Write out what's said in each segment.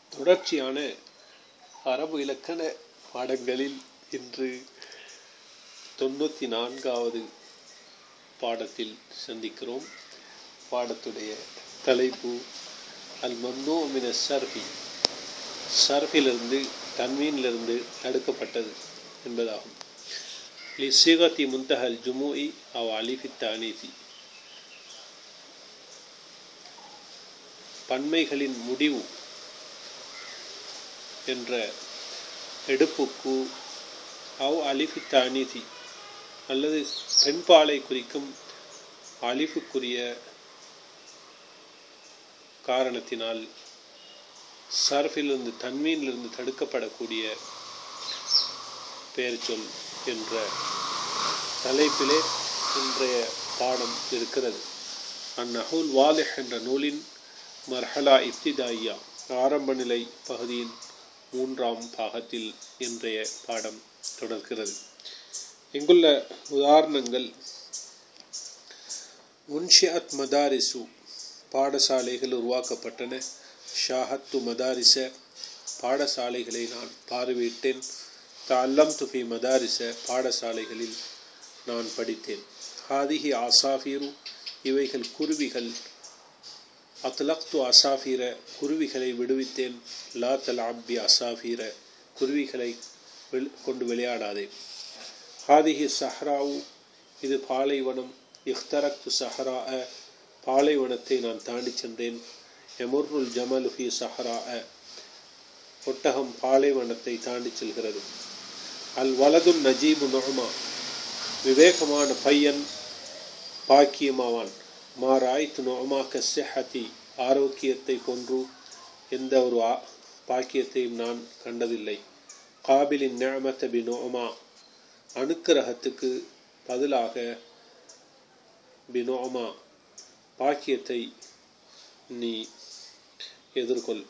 தொடர்ச்சியான அரபு இலக்கண பாடங்களில் இன்று தொண்ணூற்றி நான்காவது பாடத்தில் சந்திக்கிறோம் பாடத்துடைய தலைப்பு அல் மம்னூ மின சர்ஃபி சர்ஃபிலிருந்து தன்மீனிலிருந்து தடுக்கப்பட்டது என்பதாகும் லிசிகத்தி முந்தஹல் ஜுமூஇ அவ் அலிஃபி தானீசி பன்மைகளின் முடிவு என்ற எடுப்புக்கு அவ் அலிஃபி தானீசி அல்லது பெண்பாலை குறிக்கும் அலிஃபுக்குரிய காரணத்தினால் சர்ஃபிலிருந்து தன்மீனிலிருந்து தடுக்கப்படக்கூடிய பெயர் சொல் என்ற தலைப்பிலே இன்றைய பாடம் இருக்கிறது அந்நஹுல் வாலிஹ் என்ற நூலின் மர்ஹலா இப்திதாயா ஆரம்ப நிலை பகுதியின் மூன்றாம் பாகத்தில் இன்றைய பாடம் தொடர்கிறது இங்குள்ள உதாரணங்கள் முன்ஷியாத் மதாரிசு பாடசாலைகள் உருவாக்கப்பட்டன ஷாஹத்து மதாரிச பாடசாலைகளை நான் பார்வையிட்டேன் தல்லம் துஃபி மதாரிச பாடசாலைகளில் நான் படித்தேன் ஹாதிஹி ஆசாஃபீரு இவைகள் குருவிகள் அத்லக்து அசாஃபீர குருவிகளை விடுவித்தேன் லா தல் அப்பி அசாஃபீர குருவிகளை கொண்டு விளையாடாதே ஹாதிஹி சஹ்ராவு இது பாலைவனம் இஃப்தரக்து சஹரா பாலைவனத்தை நான் தாண்டி சென்றேன் எமுர்ருல் ஜமலுஃபி சஹரா ஒட்டகம் பாலைவனத்தை தாண்டி செல்கிறது அல் வலதுன் நஜீபு நொஹமா விவேகமான பையன் பாக்கியமாவான் மாராய்த்து நொஹமா கஸ்ஸஹதி ஆரோக்கியத்தை போன்று எந்த ஒரு பாக்கியத்தையும் நான் கண்டதில்லை காபிலின் நியமத்த பி நொஹமா அணுக்கிரகத்துக்கு பதிலாக பினோமா பாக்கியத்தை நீ எதிர்கொள்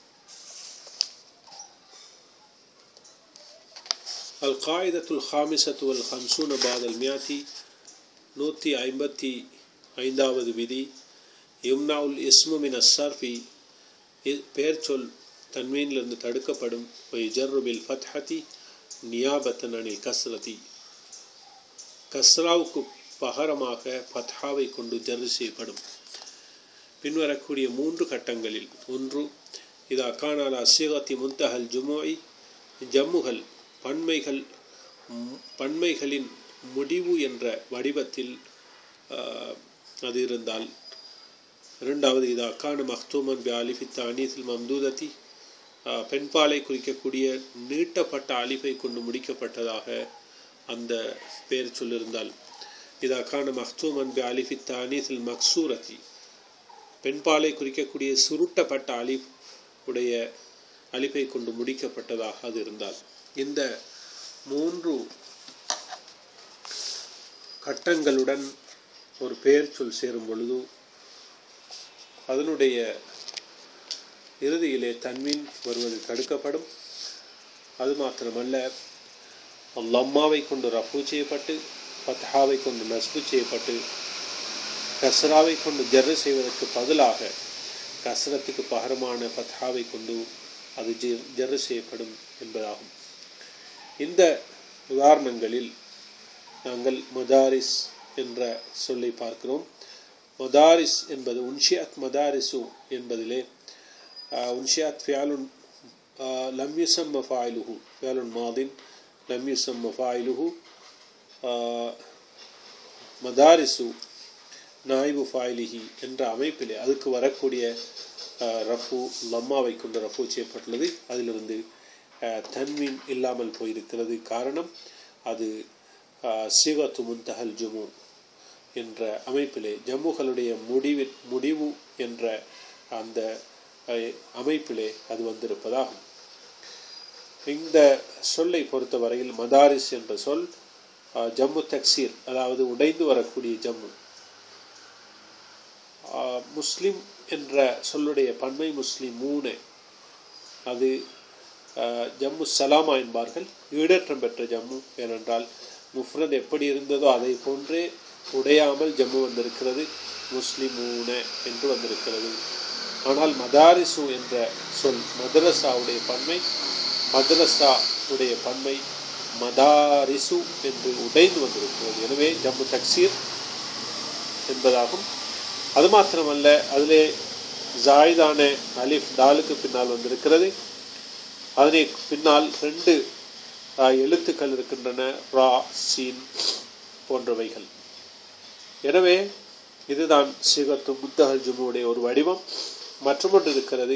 அல் காயிதத்துல் ஹாமிசத்து அல் ஹம்சூன பாதல் மியாத்தி நூற்றி ஐம்பத்தி ஐந்தாவது விதி யும்னாவுல் இஸ்முமின் அஸ்ஸார்ஃபி பெயர் சொல் தன்மீனிலிருந்து தடுக்கப்படும் ஜர்ருபில் ஃபத்ஹதி நியாபத்தன் அனில் கஸ்ரதி கஸ்ராவுக்கு பகரமாக ஃபத்ஹாவை கொண்டு ஜர்ரு செய்யப்படும் பின்வரக்கூடிய மூன்று கட்டங்களில் ஒன்று இது அக்கானால அசிகத்தி முந்தஹல் ஜுமோய் ஜம்முகள் பன்மைகள் பன்மைகளின் முடிவு என்ற வடிவத்தில் அது இருந்தால் இரண்டாவது இது அக்கான மஹ்தூமன் பி அலிஃபித் அனீசில் மம்தூதத்தி பெண்பாலை குறிக்கக்கூடிய நீட்டப்பட்ட அலிஃபை கொண்டு முடிக்கப்பட்டதாக அந்த பெயர் சொல்லிருந்தால் இதா கான மஹ்தூமன் பி அலிஃபி தானீஸில் மக்சூரத்தி பெண்பாலை குறிக்கக்கூடிய சுருட்டப்பட்ட அலிஃப் உடைய அலிஃபை கொண்டு முடிக்கப்பட்டதாக அது இருந்தால் இந்த மூன்று கட்டங்களுடன் ஒரு பெயர் சொல் சேரும் பொழுது அதனுடைய இறுதியிலே தன்மீன் வருவது தடுக்கப்படும் அது மாத்திரமல்ல லம்மாவை கொண்டு ரஃபு செய்யப்பட்டு ஃபத்ஹாவை கொண்டு நஸ்பு செய்யப்பட்டு கஸ்ராவை கொண்டு ஜர்ரு செய்வதற்கு பதிலாக கஸ்ரத்துக்கு பகரமான ஃபத்ஹாவை கொண்டு அது ஜர்ரு செய்யப்படும் என்பதாகும் இந்த உதாரணங்களில் நாங்கள் மதாரிஸ் என்ற சொல்லை பார்க்கிறோம் மதாரிஸ் என்பது உன்ஷியாத் மதாரிசு என்பதிலே உன்ஷியாத் ஃபியாலுன் லம் யுசம் மஃபாயிலுஹு ஃபியாலுன் மாதின் லம் யுசம் மஃபாயிலுஹு மதாரிசு நாய்பு ஃபாயிலிஹி என்ற அமைப்பிலே அதுக்கு வரக்கூடிய ரஃபு லம்மாவை கொண்டு ரஃபு செய்யப்பட்டுள்ளது அதிலிருந்து தன்மீன் இல்லாமல் போயிருக்கிறது காரணம் அது சிவத்து முந்தஹல் ஜுமு என்ற அமைப்பிலே ஜம்முகளுடைய முடிவு முடிவு என்ற அந்த அமைப்பிலே அது வந்திருப்பதாகும் இந்த சொல்லை பொறுத்தவரையில் மதாரிஸ் என்ற சொல் ஜம்மு தக்சீர் அதாவது உடைந்து வரக்கூடிய ஜம்மு முஸ்லிம் என்ற சொல்லுடைய பன்மை முஸ்லிம் மூணு அது ஜம்மு சலாமா என்பார்கள் ஈடேற்றம் பெற்ற ஜம்மு ஏனென்றால் முஃப்ரத் எப்படி இருந்ததோ அதை போன்றே உடையாமல் ஜம்மு வந்திருக்கிறது முஸ்லிமூன என்று வந்திருக்கிறது ஆனால் மதாரிசு என்ற சொல் மதரசாவுடைய பன்மை மதரசா உடைய பன்மை மதாரிசு என்று உடைந்து வந்திருக்கிறது எனவே ஜம்மு தக்சீர் என்பதாகும் அது மாத்திரமல்ல அதிலே ஜாயிதான அலிஃப் தாலுக்கு பின்னால் வந்திருக்கிறது அதனை பின்னால் ரெண்டு ஆஹ், எழுத்துக்கள் இருக்கின்றன ரா சீன் போன்றவைகள் எனவே இதுதான் சிகத்து முத்தஹல் ஜுமுடைய ஒரு வடிவம் மற்றொன்று இருக்கிறது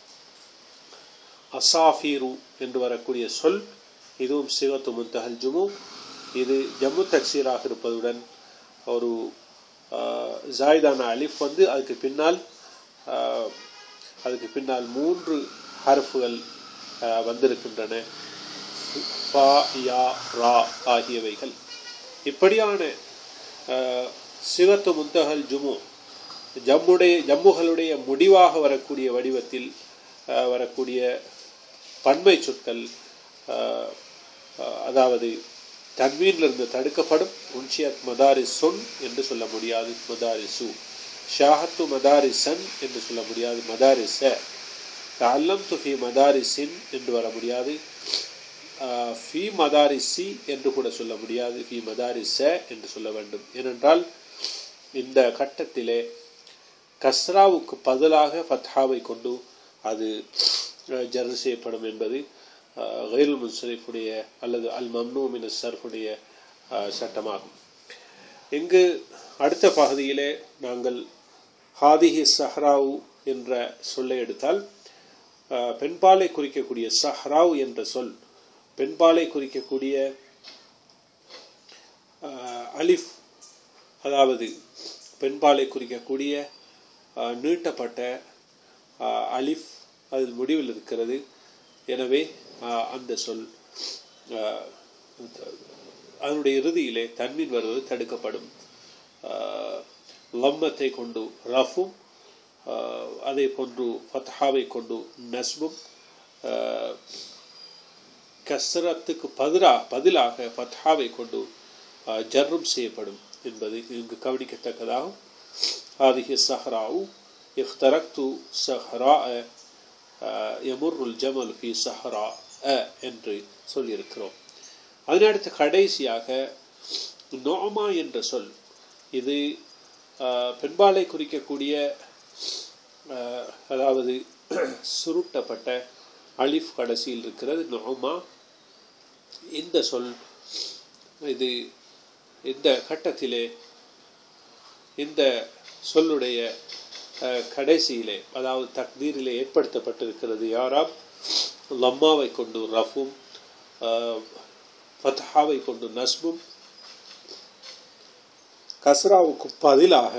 அசாஃபீரு என்று வரக்கூடிய சொல் இதுவும் சிகத்து முத்தஹல் ஜுமு இது ஜம்மு தக்சீராக இருப்பதுடன் ஒரு ஆஹ், ஜாயிதான அலிஃப் வந்து அதுக்கு பின்னால் ஆஹ், அதுக்கு பின்னால் மூன்று ஹர்ஃபுகள் ஆஹ், வந்திருக்கின்றன ஃபா யா ரா ஆகியவைகள் இப்படியான ஆஹ், சிவத்து முந்தகல் ஜுமு ஜம்முடைய ஜம்முகளுடைய முடிவாக வரக்கூடிய வடிவத்தில் ஆஹ், வரக்கூடிய பன்மை சொற்கள் ஆஹ், ஆஹ், அதாவது தன்வீனிலிருந்து தடுக்கப்படும் உன்ஷியத் மதாரி சொன் என்று சொல்ல முடியாது மதாரி சு ஷாஹத்து மதாரி சன் என்று சொல்ல முடியாது மதாரி ச தல்லம் துஃபி மதாரி சின் என்று வர முடியாது ஆஹ், ஃபி மதாரி சி என்று கூட சொல்ல முடியாது ஃபி மதாரி ச என்று சொல்ல வேண்டும் ஏனென்றால் இந்த கட்டத்திலே கஸ்ராவுக்கு பதிலாக ஃபத்ஹாவை கொண்டு அது அஹ், ஜர் செய்யப்படும் என்பது கைல் முன்சரிஃபுடைய அல்லது அல் மம்னூ மின் சர்ஃபுடைய அஹ், சட்டமாகும் இங்கு அடுத்த பகுதியிலே நாங்கள் ஹாதிஹி சஹ்ராவு என்ற சொல்லை எடுத்தால் அஹ், பெண்பாலை குறிக்கக்கூடிய சஹ்ராவு என்ற சொல் பெண்பாலை குறிக்கக்கூடிய அஹ், அலிஃப் அதாவது பெண்பாலை குறிக்கக்கூடிய அஹ், நீட்டப்பட்ட அஹ், அலிஃப் அதில் முடிவில் இருக்கிறது எனவே அஹ், அந்த சொல் அஹ், அதனுடைய இறுதியிலே தன்மீன் வருவது தடுக்கப்படும் அஹ், லம்மத்தை கொண்டு ரஃபும் அஹ், அதே போன்று ஃபத்ஹாவை கொண்டு நஸ்பும் அஹ், கஸ்ரத்துக்கு பதிலாக பதிலாக ஃபத்ஹாவை கொண்டு அஹ், ஜர்ரும் செய்யப்படும் என்பது இங்கு கவனிக்கத்தக்கதாகும் هذه الصحراء اخترقت صحراء அஹ், يمر الجمل في صحراء என்று சொல்லியிருக்கிறோம் அதனடுத்து கடைசியாக நோமா என்ற சொல் இது அஹ், பெண்பாலை குறிக்கக்கூடிய அஹ், அதாவது சுருட்டப்பட்ட அலிஃப் கடைசியில் இருக்கிறது நோமா இந்த சொல் இது இந்த கட்டத்திலே இந்த சொல்லுடைய அஹ், கடைசியிலே அதாவது தக்தீரிலே ஏற்படுத்தப்பட்டிருக்கிறது யாராம் லம்மாவை கொண்டு ரஃபும் அஹ், ஃபத்ஹாவை கொண்டு நஸ்பும் கஸ்ராவுக்கு பதிலாக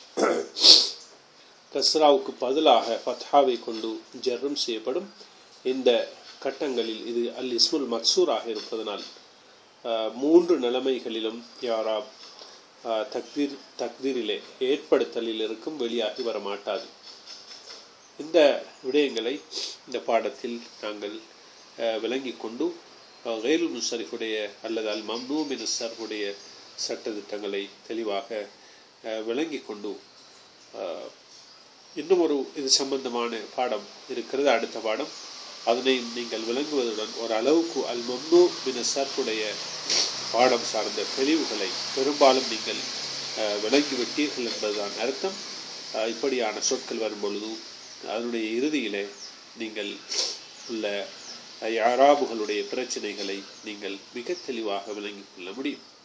கஸ்ராவுக்கு பதிலாக ஃபத்ஹாவை கொண்டு ஜர்ரும் செய்யப்படும் இந்த கட்டங்களில் இது அல் இஸ்முல் மக்சூராக இருப்பதனால் அஹ், மூன்று நிலைமைகளிலும் யாராம் அஹ், தக்தீர் தக்தீரிலே ஏற்படுத்தலில் இருக்கும் வெளியாகி வரமாட்டாது இந்த விடயங்களை இந்த பாடத்தில் நாங்கள் அஹ், விளங்கிக் கொண்டு கைல் முசரிஃபுடைய அல்லது அல் மம்னூ மின் சர்ஃபுடைய சட்டத்திட்டங்களை தெளிவாக அஹ், விளங்கிக் கொண்டு அஹ், இன்னும் ஒரு இது சம்பந்தமான பாடம் இருக்கிறது அடுத்த பாடம் அதனை நீங்கள் விளங்குவதுடன் ஒரு அளவுக்கு அல் மம்னூ மின் சர்ஃபுடைய பாடம் சார்ந்த தெளிவுகளை பெரும்பாலும் நீங்கள் அஹ், விளங்கிவிட்டீர்கள் என்பதுதான் அர்த்தம் அஹ், இப்படியான சொற்கள் வரும்பொழுது அதனுடைய இறுதியிலே நீங்கள் உள்ள அஹ், யாராபுகளுடைய பிரச்சனைகளை நீங்கள் மிக தெளிவாக விளங்கிக் கொள்ள முடியும்